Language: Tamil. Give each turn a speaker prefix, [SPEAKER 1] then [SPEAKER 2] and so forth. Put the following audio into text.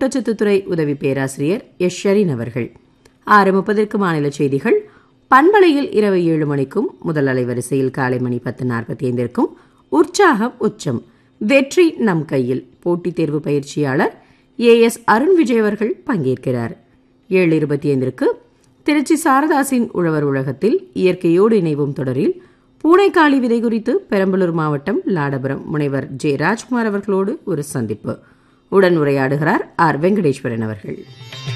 [SPEAKER 1] ஊட்டச்சத்துத்துறை உதவி பேராசிரியர் எஸ் ஷரீன் அவர்கள் ஆறு முப்பதற்கு மாநில செய்திகள் பண்பலையில் இரவு ஏழு மணிக்கும் முதல் அலைவரிசையில் காலை மணி பத்து நாற்பத்தி ஐந்திற்கும் உற்சாகம் உச்சம் வெற்றி நம் கையில் போட்டித் தேர்வு பயிற்சியாளர் ஏ எஸ் அருண் விஜய் அவர்கள் பங்கேற்கிறார் ஏழு இருபத்தி ஐந்திற்கு திருச்சி சாரதாசின் உழவர் உலகத்தில் இயற்கையோடு இணைவும் தொடரில் பூனைக்காளி விதை குறித்து பெரம்பலூர் மாவட்டம் லாடபுரம் முனைவர் ஜே ராஜ்குமார் அவர்களோடு ஒரு சந்திப்பு உடன் உரையாடுகிறார் ஆர் வெங்கடேஸ்வரன் அவர்கள்